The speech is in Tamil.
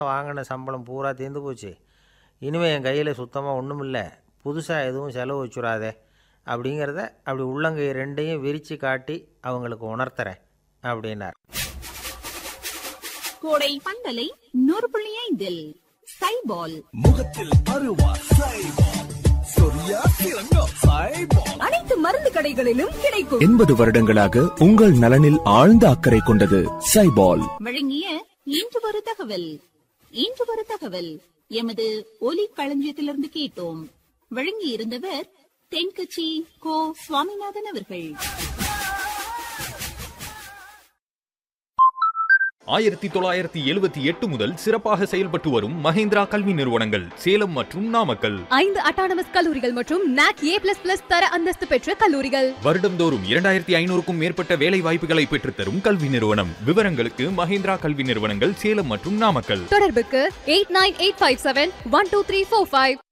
வாங்கின சம்பளம் பூரா தீர்ந்து போச்சு இனிமேல் என் கையில் சுத்தமாக ஒன்றும் இல்லை புதுசாக எதுவும் செலவு வச்சுடாதே அப்படிங்கிறத அப்படி உள்ளங்கை ரெண்டையும் விரித்து காட்டி அவங்களுக்கு உணர்த்துறேன் அப்படின்னார் கோடை பந்தலை நூறு புள்ளி ஐந்தில் சைபால் முகத்தில் அருவா சைபால் சொரியா திறங்கோ சைபால் அனைத்து மருந்து கடைகளிலும் கிடைக்கும் எண்பது வருடங்களாக உங்கள் நலனில் ஆழ்ந்த அக்கறை கொண்டது சைபால் வழங்கிய இன்று ஒரு தகவல் இன்று ஒரு தகவல் எமது ஒலி களஞ்சியத்திலிருந்து கேட்டோம் வழங்கி இருந்தவர் தென்கட்சி கோ சுவாமிநாதன் அவர்கள் ஆயிரத்தி தொள்ளாயிரத்தி எழுபத்தி எட்டு முதல் சிறப்பாக செயல்பட்டு வரும் மஹேந்திரா கல்வி நிறுவனங்கள் சேலம் மற்றும் நாமக்கல் ஐந்து அட்டானமஸ் கல்லூரிகள் மற்றும் நாக் ஏ பிளஸ் பிளஸ் தர அந்தஸ்து பெற்ற கல்லூரிகள் வருடந்தோறும் இரண்டாயிரத்தி ஐநூறுக்கும் மேற்பட்ட வேலை வாய்ப்புகளை பெற்றுத்தரும் கல்வி நிறுவனம் விவரங்களுக்கு மஹேந்திரா கல்வி நிறுவனங்கள் சேலம் மற்றும் நாமக்கல் தொடர்புக்கு eight nine eight five seven one two three four five